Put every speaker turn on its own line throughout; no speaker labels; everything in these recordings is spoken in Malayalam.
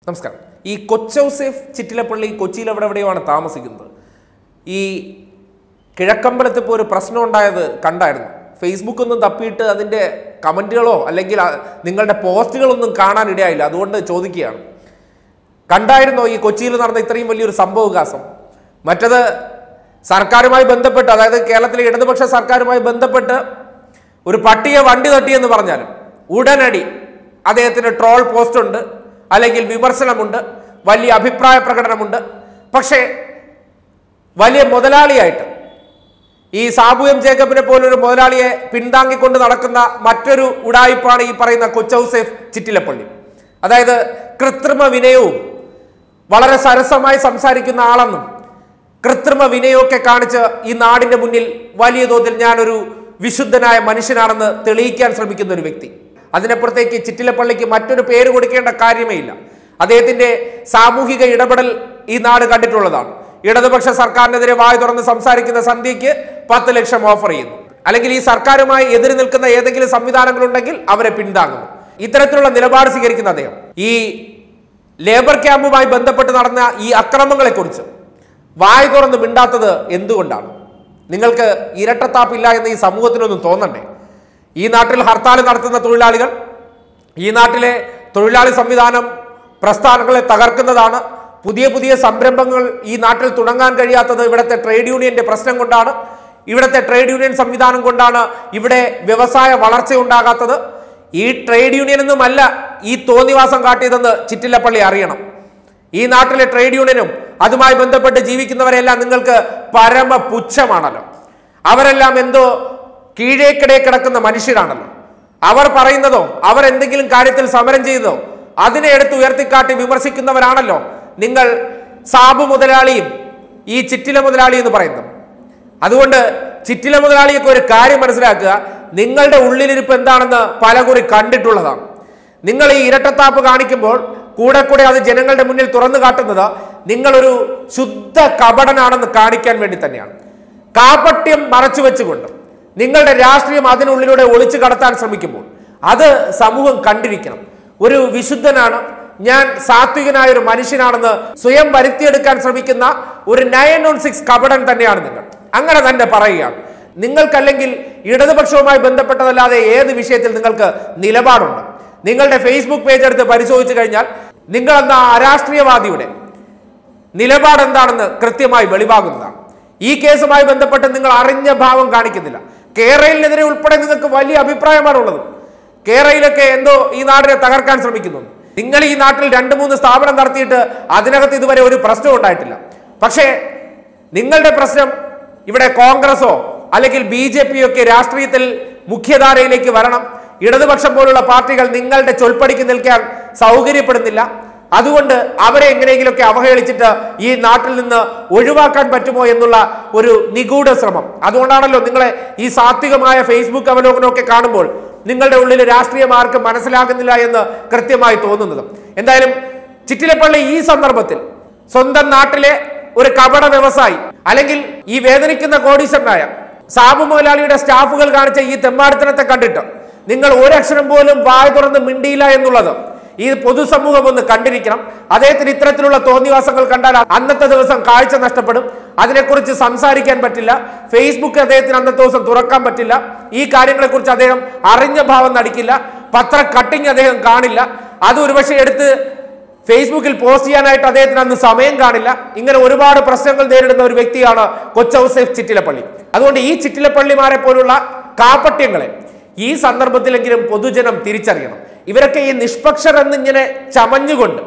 നമസ്കാരം ഈ കൊച്ചൗസേഫ് ചിറ്റിലപ്പള്ളി കൊച്ചിയിൽ എവിടെ എവിടെയുമാണ് താമസിക്കുന്നത് ഈ കിഴക്കമ്പലത്ത് ഇപ്പോൾ ഒരു പ്രശ്നം ഉണ്ടായത് കണ്ടായിരുന്നു ഫേസ്ബുക്ക് ഒന്നും തപ്പിയിട്ട് അതിൻ്റെ കമൻറ്റുകളോ അല്ലെങ്കിൽ ആ നിങ്ങളുടെ പോസ്റ്റുകളൊന്നും കാണാനിടയായില്ല അതുകൊണ്ട് ചോദിക്കുകയാണ് കണ്ടായിരുന്നോ ഈ കൊച്ചിയിൽ നടന്ന ഇത്രയും വലിയൊരു സംഭവവികാസം മറ്റത് സർക്കാരുമായി ബന്ധപ്പെട്ട് അതായത് കേരളത്തിലെ ഇടതുപക്ഷ സർക്കാരുമായി ബന്ധപ്പെട്ട് ഒരു പട്ടിയെ വണ്ടി തട്ടിയെന്ന് പറഞ്ഞാലും ഉടനടി അദ്ദേഹത്തിന് ട്രോൾ പോസ്റ്റ് ഉണ്ട് അല്ലെങ്കിൽ വിമർശനമുണ്ട് വലിയ അഭിപ്രായ പ്രകടനമുണ്ട് പക്ഷേ വലിയ മുതലാളിയായിട്ട് ഈ സാബു എം ജേക്കബിനെ പോലൊരു മുതലാളിയെ പിന്താങ്ങിക്കൊണ്ട് നടക്കുന്ന മറ്റൊരു ഉടായിപ്പാണ് ഈ പറയുന്ന കൊച്ചൗസേഫ് ചിറ്റിലപ്പള്ളി അതായത് കൃത്രിമ വിനയവും വളരെ സരസമായി സംസാരിക്കുന്ന ആളെന്നും കൃത്രിമ വിനയമൊക്കെ കാണിച്ച് ഈ നാടിന്റെ മുന്നിൽ വലിയ തോതിൽ ഞാനൊരു വിശുദ്ധനായ മനുഷ്യനാണെന്ന് തെളിയിക്കാൻ ശ്രമിക്കുന്ന ഒരു വ്യക്തി അതിനപ്പുറത്തേക്ക് ചിറ്റിലപ്പള്ളിക്ക് മറ്റൊരു പേര് കൊടുക്കേണ്ട കാര്യമേ ഇല്ല അദ്ദേഹത്തിന്റെ സാമൂഹിക ഇടപെടൽ ഈ നാട് കണ്ടിട്ടുള്ളതാണ് ഇടതുപക്ഷ സർക്കാരിനെതിരെ വായു തുറന്ന് സംസാരിക്കുന്ന സന്ധ്യയ്ക്ക് പത്ത് ലക്ഷം ഓഫർ ചെയ്യുന്നു അല്ലെങ്കിൽ ഈ സർക്കാരുമായി എതിര് നിൽക്കുന്ന ഏതെങ്കിലും സംവിധാനങ്ങളുണ്ടെങ്കിൽ അവരെ പിന്താങ്ങുന്നു ഇത്തരത്തിലുള്ള നിലപാട് സ്വീകരിക്കുന്ന അദ്ദേഹം ഈ ലേബർ ക്യാമ്പുമായി ബന്ധപ്പെട്ട് നടന്ന ഈ അക്രമങ്ങളെക്കുറിച്ച് വായു തുറന്ന് മിണ്ടാത്തത് എന്തുകൊണ്ടാണ് നിങ്ങൾക്ക് ഇരട്ടത്താപ്പില്ല എന്ന് ഈ സമൂഹത്തിനൊന്നും തോന്നണ്ടേ ഈ നാട്ടിൽ ഹർത്താൽ നടത്തുന്ന തൊഴിലാളികൾ ഈ നാട്ടിലെ തൊഴിലാളി സംവിധാനം പ്രസ്ഥാനങ്ങളെ തകർക്കുന്നതാണ് പുതിയ പുതിയ സംരംഭങ്ങൾ ഈ നാട്ടിൽ തുടങ്ങാൻ കഴിയാത്തത് ഇവിടുത്തെ ട്രേഡ് യൂണിയന്റെ പ്രശ്നം കൊണ്ടാണ് ഇവിടുത്തെ ട്രേഡ് യൂണിയൻ സംവിധാനം കൊണ്ടാണ് ഇവിടെ വ്യവസായ വളർച്ച ഉണ്ടാകാത്തത് ഈ ട്രേഡ് യൂണിയൻ ഒന്നുമല്ല ഈ തോന്നിവാസം കാട്ടിയതെന്ന് ചിറ്റിലപ്പള്ളി അറിയണം ഈ നാട്ടിലെ ട്രേഡ് യൂണിയനും അതുമായി ബന്ധപ്പെട്ട് ജീവിക്കുന്നവരെല്ലാം നിങ്ങൾക്ക് പരമ പുച്ഛമാണല്ലോ അവരെല്ലാം എന്തോ കീഴേക്കിടെ കിടക്കുന്ന മനുഷ്യരാണല്ലോ അവർ പറയുന്നതോ അവർ എന്തെങ്കിലും കാര്യത്തിൽ സമരം ചെയ്തതോ അതിനെ എടുത്ത് ഉയർത്തിക്കാട്ടി വിമർശിക്കുന്നവരാണല്ലോ നിങ്ങൾ സാബു മുതലാളിയും ഈ ചിറ്റില മുതലാളി എന്ന് പറയുന്നത് അതുകൊണ്ട് ചിറ്റില മുതലാളിയൊക്കെ ഒരു കാര്യം മനസ്സിലാക്കുക നിങ്ങളുടെ ഉള്ളിലിരിപ്പ് എന്താണെന്ന് പലകുറി കണ്ടിട്ടുള്ളതാണ് നിങ്ങൾ ഈ ഇരട്ടത്താപ്പ് കാണിക്കുമ്പോൾ കൂടെ കൂടെ അത് ജനങ്ങളുടെ മുന്നിൽ തുറന്നു കാട്ടുന്നത് നിങ്ങളൊരു ശുദ്ധ കപടനാണെന്ന് കാണിക്കാൻ വേണ്ടി തന്നെയാണ് കാപട്യം മറച്ചു വെച്ചുകൊണ്ട് നിങ്ങളുടെ രാഷ്ട്രീയം അതിനുള്ളിലൂടെ ഒളിച്ചു കടത്താൻ ശ്രമിക്കുമ്പോൾ അത് സമൂഹം കണ്ടിരിക്കണം ഒരു വിശുദ്ധനാണ് ഞാൻ സാത്വികനായ ഒരു മനുഷ്യനാണെന്ന് സ്വയം വരുത്തിയെടുക്കാൻ ശ്രമിക്കുന്ന ഒരു നയൻ ഓൺ സിക്സ് കപടൻ തന്നെയാണ് നിങ്ങൾ അങ്ങനെ തന്നെ പറയുകയാണ് നിങ്ങൾക്കല്ലെങ്കിൽ ഇടതുപക്ഷവുമായി ബന്ധപ്പെട്ടതല്ലാതെ ഏത് വിഷയത്തിൽ നിങ്ങൾക്ക് നിലപാടുണ്ട് നിങ്ങളുടെ ഫേസ്ബുക്ക് പേജ് എടുത്ത് പരിശോധിച്ചു കഴിഞ്ഞാൽ നിങ്ങൾ എന്ന അരാഷ്ട്രീയവാദിയുടെ നിലപാട് എന്താണെന്ന് കൃത്യമായി വെളിവാകുന്നതാണ് ഈ കേസുമായി ബന്ധപ്പെട്ട് നിങ്ങൾ അറിഞ്ഞ ഭാവം കാണിക്കുന്നില്ല കേരളത്തിനെതിരെ ഉൾപ്പെടെ നിങ്ങൾക്ക് വലിയ അഭിപ്രായമാണുള്ളത് കേരളയിലൊക്കെ എന്തോ ഈ നാടിനെ തകർക്കാൻ ശ്രമിക്കുന്നു നിങ്ങൾ ഈ നാട്ടിൽ രണ്ട് മൂന്ന് സ്ഥാപനം നടത്തിയിട്ട് അതിനകത്ത് ഇതുവരെ ഒരു പ്രശ്നവും ഉണ്ടായിട്ടില്ല പക്ഷേ നിങ്ങളുടെ പ്രശ്നം ഇവിടെ കോൺഗ്രസോ അല്ലെങ്കിൽ ബി ജെ പിയോ ഒക്കെ രാഷ്ട്രീയത്തിൽ മുഖ്യധാരയിലേക്ക് വരണം ഇടതുപക്ഷം പോലുള്ള പാർട്ടികൾ നിങ്ങളുടെ ചൊൽപ്പടിക്ക് നിൽക്കാൻ സൗകര്യപ്പെടുന്നില്ല അതുകൊണ്ട് അവരെ എങ്ങനെയെങ്കിലുമൊക്കെ അവഹേളിച്ചിട്ട് ഈ നാട്ടിൽ നിന്ന് ഒഴിവാക്കാൻ പറ്റുമോ എന്നുള്ള ഒരു നിഗൂഢ ശ്രമം അതുകൊണ്ടാണല്ലോ നിങ്ങളെ ഈ സാത്വികമായ ഫേസ്ബുക്ക് അവലോകനമൊക്കെ കാണുമ്പോൾ നിങ്ങളുടെ ഉള്ളിൽ രാഷ്ട്രീയം ആർക്കും മനസ്സിലാകുന്നില്ല എന്ന് കൃത്യമായി തോന്നുന്നത് എന്തായാലും ചിറ്റിലപ്പള്ളി ഈ സന്ദർഭത്തിൽ സ്വന്തം നാട്ടിലെ ഒരു കപട വ്യവസായി അല്ലെങ്കിൽ ഈ വേദനിക്കുന്ന കോടീശ്വരനായ സാബു മുതലാളിയുടെ സ്റ്റാഫുകൾ കാണിച്ച ഈ തെമ്മാടിത്തനത്തെ കണ്ടിട്ട് നിങ്ങൾ ഒരക്ഷരം പോലും വായ തുറന്ന് മിണ്ടിയില്ല എന്നുള്ളത് ഈ പൊതുസമൂഹം ഒന്ന് കണ്ടിരിക്കണം അദ്ദേഹത്തിന് ഇത്തരത്തിലുള്ള തോന്നിവാസങ്ങൾ കണ്ടാൽ അന്നത്തെ ദിവസം കാഴ്ച നഷ്ടപ്പെടും അതിനെക്കുറിച്ച് സംസാരിക്കാൻ പറ്റില്ല ഫേസ്ബുക്ക് അദ്ദേഹത്തിന് അന്നത്തെ ദിവസം തുറക്കാൻ പറ്റില്ല ഈ കാര്യങ്ങളെക്കുറിച്ച് അദ്ദേഹം അറിഞ്ഞ ഭാവം നടിക്കില്ല പത്ര കട്ടിങ് അദ്ദേഹം കാണില്ല അത് ഒരുപക്ഷെ എടുത്ത് ഫേസ്ബുക്കിൽ പോസ്റ്റ് ചെയ്യാനായിട്ട് അദ്ദേഹത്തിന് അന്ന് സമയം കാണില്ല ഇങ്ങനെ ഒരുപാട് പ്രശ്നങ്ങൾ നേരിടുന്ന ഒരു വ്യക്തിയാണ് കൊച്ചൗസേഫ് ചിറ്റിലപ്പള്ളി അതുകൊണ്ട് ഈ ചിറ്റിലപ്പള്ളിമാരെ പോലുള്ള കാപ്പട്യങ്ങളെ ഈ സന്ദർഭത്തിലെങ്കിലും പൊതുജനം തിരിച്ചറിയണം ഇവരൊക്കെ ഈ നിഷ്പക്ഷർ എന്നിങ്ങനെ ചമഞ്ഞുകൊണ്ട്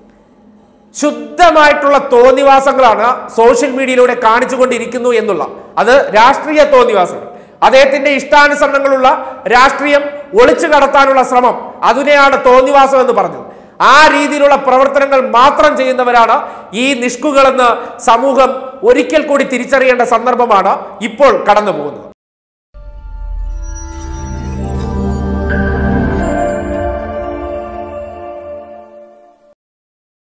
ശുദ്ധമായിട്ടുള്ള തോന്നിവാസങ്ങളാണ് സോഷ്യൽ മീഡിയയിലൂടെ കാണിച്ചുകൊണ്ടിരിക്കുന്നു എന്നുള്ള അത് രാഷ്ട്രീയ തോന്നിവാസങ്ങൾ അദ്ദേഹത്തിന്റെ ഇഷ്ടാനുസരണങ്ങളുള്ള രാഷ്ട്രീയം ഒളിച്ചു കടത്താനുള്ള ശ്രമം അതിനെയാണ് തോന്നിവാസം എന്ന് പറഞ്ഞത് ആ രീതിയിലുള്ള പ്രവർത്തനങ്ങൾ മാത്രം ചെയ്യുന്നവരാണ് ഈ നിഷ്കുകളെന്ന് സമൂഹം ഒരിക്കൽ കൂടി തിരിച്ചറിയേണ്ട സന്ദർഭമാണ് ഇപ്പോൾ കടന്നു പോകുന്നത്